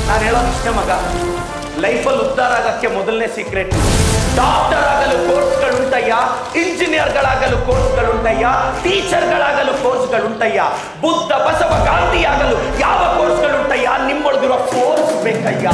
ನಾನು ಹೇಳೋದು ಇಷ್ಟೇ ಮಗ ಲೈಫಲ್ಲಿ ಉದ್ಧಾರ ಆಗಕ್ಕೆ ಮೊದಲನೇ ಸೀಕ್ರೆಟ್ ಡಾಕ್ಟರ್ ಆಗಲು ಕೋರ್ಸ್ಗಳುಂಟಯ್ಯ ಇಂಜಿನಿಯರ್ಗಳಾಗಲು ಕೋರ್ಸ್ಗಳುಂಟಯ್ಯ ಟೀಚರ್ಗಳಾಗಲು ಕೋರ್ಸ್ಗಳುಂಟಯ್ಯ ಬುದ್ಧ ಬಸವ ಗಾಂಧಿ ಆಗಲು ಯಾವ ಕೋರ್ಸ್ಗಳುಂಟಯ್ಯ ನಿಮ್ಮೊಳಗಿರೋ ಫೋರ್ಸ್ ಬೇಕಯ್ಯ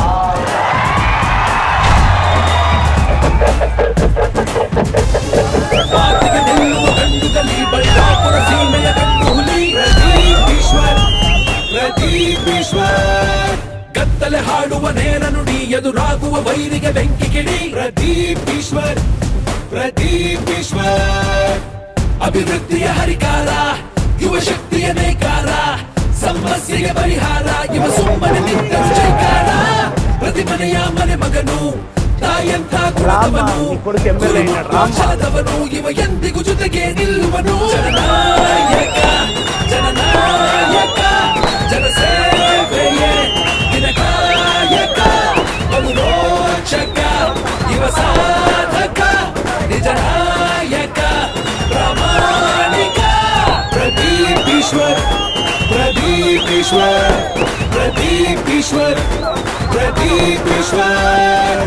ಮಾತಿಗೆ ನಿಲ್ಲುವ ಗಂಡುಗಲಿ ಬಳ್ಳಾಪುರ ಸೀಮೆಯ ಗಂಡು ಹುಲಿ ಪ್ರದೀಪ್ ಈಶ್ವರ್ ಪ್ರದೀಪ್ ಈಶ್ವರ್ ಕತ್ತಲೆ ಹಾಡುವ ನೇರ ನುಡಿ ಎದುರಾಗುವ ವೈರಿಗೆ ಬೆಂಕಿ ಕಿಡಿ ಪ್ರದೀಪ್ ಈಶ್ವರ್ ಪ್ರದೀಪ್ ಈಶ್ವರ್ ಅಭಿವೃದ್ಧಿಯ ಹರಿಕಾರ ಯುವ ಶಕ್ತಿಯ ನೇಕಾರ ಸಮಸ್ಯೆಗೆ ಪರಿಹಾರ ಇವ ಸುಮ್ಮನೆ ನಿಂತರು ಜೈಕಾರ ಪ್ರತಿ ಮನೆಯ ಮನೆ ಮಗನು ತಾಯಂಥ ಗುಣದವನು ಈ ಕೊಡುಗೆ MLA ನ ರಾಮ. ಛಲದವನು ಇವ ಎಂದಿಗೂ ಜೊತೆಗೆ ನಿಲ್ಲುವನು ಜನನಾಯಕ ಜನನಾಯಕ ಜನಸೇವೆಯೇ ದಿನಕಾಯಕ ಬಲು ರೋಚಕ ಇವ ಸಾಧಕ ನಿಜ ನಾಯಕ ಪ್ರಾಮಾಣಿಕ ಪ್ರದೀಪ್ ಈಶ್ವರ್ ಪ್ರದೀಪ್ ಈಶ್ವರ್ ಪ್ರದೀಪ್ ಈಶ್ವರ್ ప్రదీప్ ఈశ్వర్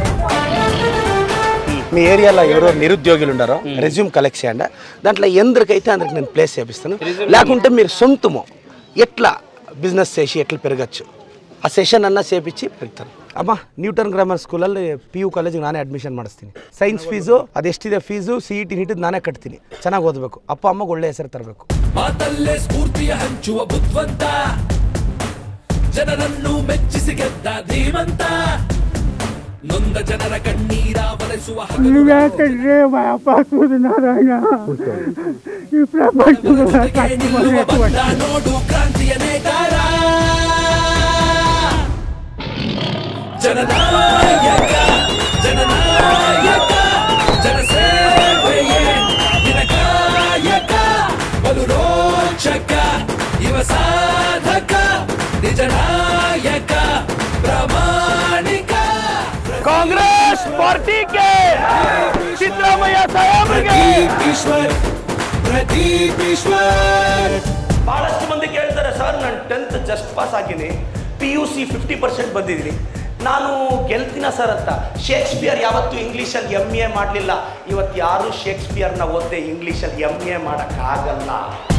మీ ఏరియాలో ఎవరో నిరుద్యోగులు ఉన్నారో రెజ్యూమ్ కలెక్షన్ దాంట్లో ఎందరికైతే అందరికి నేను ప్లేస్ చేపిస్తాను లేకుంటే మీరు సొంతము ఎట్లా బిజినెస్ చేసి ఎట్లా పెరగచ్చు ಆ ಸೆಷನ್ ಅನ್ನ ಸೇಪಿಸಿ పెరుగుతాను ಅಮ್ಮ ನ್ಯೂಟನ್ ಗ್ರಾಮರ್ ಸ್ಕೂಲಲ್ಲಿ ಪಿ ಯು ಕಾಲೇಜಿಗೆ ನಾನೇ ಅಡ್ಮಿಷನ್ ಮಾಡಿಸ್ತೀನಿ ಸೈನ್ಸ್ ಫೀಸು ಅದೆಷ್ಟಿದೆ ಫೀಸು ಸಿ ಇ ಟಿ ನೀಟಿದ್ದು ನಾನೇ ಕಟ್ತೀನಿ ಚೆನ್ನಾಗಿ ಓದಬೇಕು ಅಪ್ಪ ಅಮ್ಮಗೆ ಒಳ್ಳೆ ಹೆಸರು ತರಬೇಕು ಮಾತಲ್ಲೇ ಸ್ಫೂರ್ತಿಯ ಹಂಚುವ ಬುದ್ಧವಂತ ಜನರನ್ನು ಮೆಚ್ಚಿಸಿ ಗೆದ್ದ ಧೀಮಂತ ನೊಂದ ಜನರ ಕಣ್ಣೀರ ಬರೆಸುವ ಹಗಲು నువ్వేంటే మా అప్ప నారాయణ ఈ ప్రపంచంలో ಜೊತೆಗೆ ನಿಲ್ಲುವ ಬಂದ ನೋಡು ಕ್ರಾಂತಿಯ ನೇತಾರ ಜನನಾಯಕ ಜನನಾಯಕ ಜನಸೇವೆಯೇ ದಿನಕಾಯಕ ಬಲು ರೋಚಕ ಇವ ಸಾಧಕ ನಿಜ ನಾಯಕ ಪ್ರಾಮಾಣಿಕ ಕಾಂಗ್ರೆಸ್ ಪಾರ್ಟಿಗೆ ಸಿದ್ದರಾಮಯ್ಯ ಸಾಹೇಬ್ರಿಗೆ ಪ್ರದೀಪ್ ಈಶ್ವರ್ ಪ್ರದೀಪ್ ಈಶ್ವರ್ ಬಹಳಷ್ಟು ಮಂದಿ ಕೇಳ್ತಾರೆ ಸರ್ ನಾನು ಟೆಂತ್ ಜಸ್ಟ್ ಪಾಸ್ ಆಗಿನಿ P U C fifty percent ಬಂದಿದ್ದೀನಿ ನಾನು ಗೆಲ್ತೀನ ಸರ್ ಅಂತ ಶೇಕ್ಸ್ಪಿಯರ್ ಯಾವತ್ತೂ ಇಂಗ್ಲೀಷಲ್ಲಿ ಎಮ್ ಎ ಮಾಡಲಿಲ್ಲ ಇವತ್ತು ಯಾರು ಶೇಕ್ಸ್ಪಿಯರ್ನ ಓದ್ದೆ ಇಂಗ್ಲೀಷಲ್ಲಿ ಎಮ್ ಎ ಮಾಡೋಕ್ಕಾಗಲ್ಲ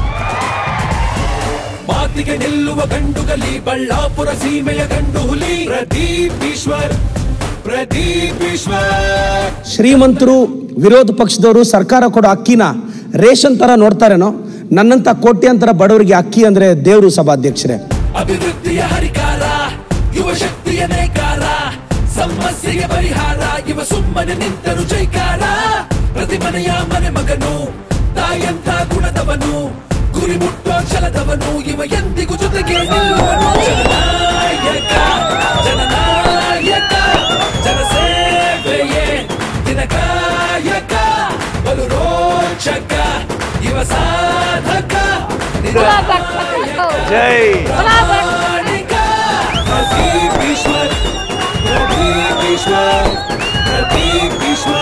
ಮಾತಿಗೆ ನಿಲ್ಲುವ ಗಂಡುಗಲಿ ಬಳ್ಳಾಪುರ ಸೀಮೆಯ ಗಂಡು ಹುಲಿ ಪ್ರದೀಪ್ ಈಶ್ವರ್ ಪ್ರದೀಪ್ ಈಶ್ವರ್ ಶ್ರೀಮಂತರು ವಿರೋಧ ಪಕ್ಷದವರು ಸರ್ಕಾರ ಕೊಡೋ ಅಕ್ಕಿನ ರೇಷನ್ ತರ ನೋಡ್ತಾರೇನೋ ನನ್ನಂತ ಕೋಟ್ಯಾಂತರ ಬಡವರಿಗೆ ಅಕ್ಕಿ ಅಂದ್ರೆ ದೇವರು ಸಭಾಧ್ಯಕ್ಷರೇ ಅಭಿವೃದ್ಧಿಯ ಹರಿಕಾರ ಯುವ ಶಕ್ತಿಯ ನೇಕಾರ ಸಮಸ್ಯೆಗೆ ಪರಿಹಾರ ಇವ ಸುಮ್ಮನೆ ನಿಂತರು ಜೈಕಾರ ಪ್ರತಿ ಮನೆಯ ಮನೆ ಮಗನು ತಾಯಂಥ ಗುಣದವನು ಗುರಿ ಮುಟ್ಟೋ ಛಲದವನು ಇವ ಎಂದಿಗೂ ಜೊತೆಗೆ ನಿಲ್ಲುವನು ಜನನಾಯಕ ಜನನಾಯಕ ಜನಸೇವೆಯೇ ದಿನಕಾಯಕ ಬಲು ರೋಚಕ ಇವ ಸಾಧಕ ನಿಜನಾಯಕ ಜೈ ಪ್ರಾಮಾಣಿಕ ಪ್ರದೀಪ್ ಈಶ್ವರ್ ಪ್ರದೀಪ್ ಈಶ್ವರ್ ಪ್ರದೀಪ್ ಈಶ್ವರ್